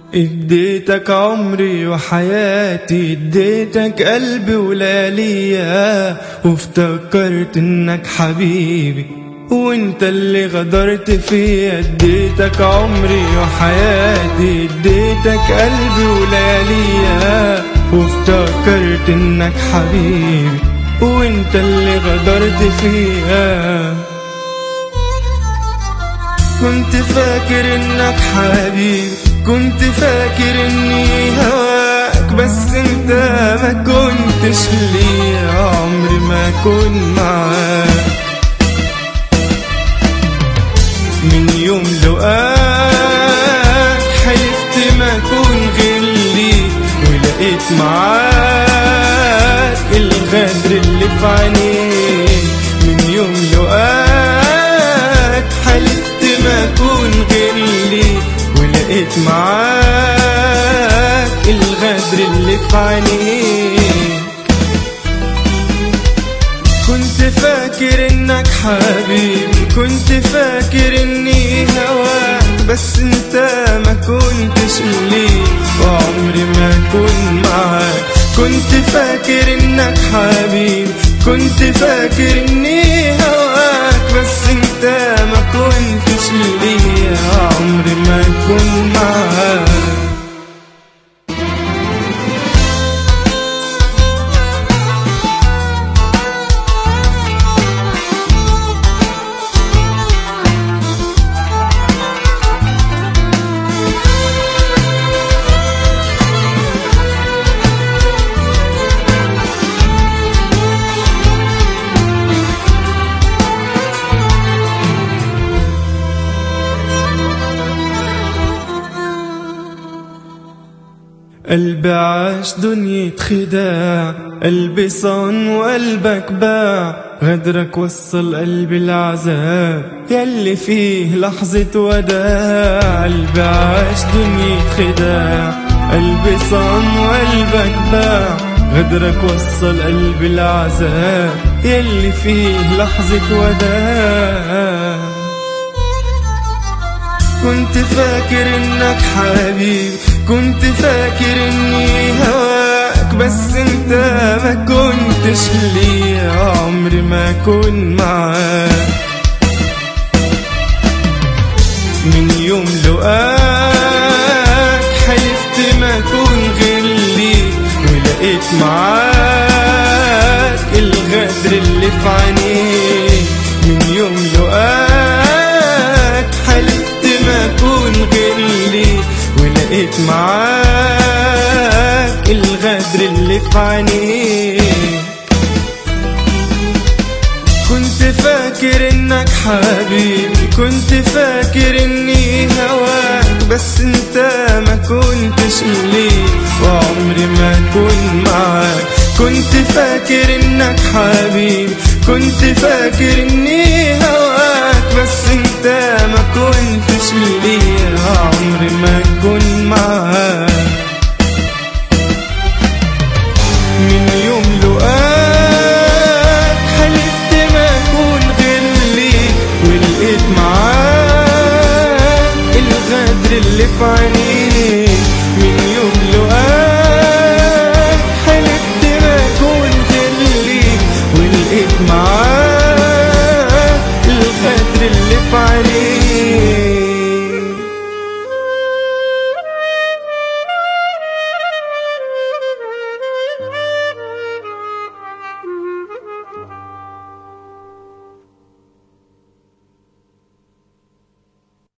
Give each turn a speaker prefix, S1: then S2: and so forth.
S1: اديتك عمري وحياتي اديتك قلبي ولاليا وافتكرت انك حبيبي وانت اللي غدرت فيا اديتك عمري وحياتي اديتك قلبي ولاليا وافتكرت انك حبيبي وانت اللي غدرت فيا كنت فاكر انك حبيبي كنت فاكر اني هواك بس انت ما كنتش ليا عمري ما كن معاك من يوم لقاك حلفت ما اكون غير ليك ولقيت معاك الغدر اللي في عينيك من يوم لقاك حلفت ما اكون غير ليك ولقيت معاك الغدر اللي في عينيك كنت فاكر انك حبيبي كنت فاكر اني هواك بس انت ما كنتش لي وعمري ما كن معاك كنت فاكر انك حبيبي كنت فاكر اني هواك بس انت ما كنتش لي عمري ما كن معاك قلبي عاش دنيا خداع قلبي صان وقلبك باع غدرك وصل قلبي العذاب يلي فيه لحظة وداع قلبي عاش دنيا خداع قلبي صان وقلبك باع غدرك وصل قلبي العذاب يلي فيه لحظة وداع كنت فاكر انك حبيبي كنت فاكر اني هواك بس انت ما كنتش لي عمري ما كن معاك من يوم لقاك حلفت ما كون غير ليك ولقيت معاك الغدر اللي في عينيك من يوم لقاك حلفت ما كون غير ليك ولقيت معاك الغدر اللي في عينيك كنت فاكر انك حبيبي كنت فاكر اني هواك بس انت ما كنتش لي وعمري ما كن معاك كنت فاكر انك حبيبي كنت فاكر اني هواك بس انت ما كنتش لي عمري ما كن معاك من يوم لقاك حلفت ما اكون غير ليك ولقيت معاك الغدر اللي في عينيك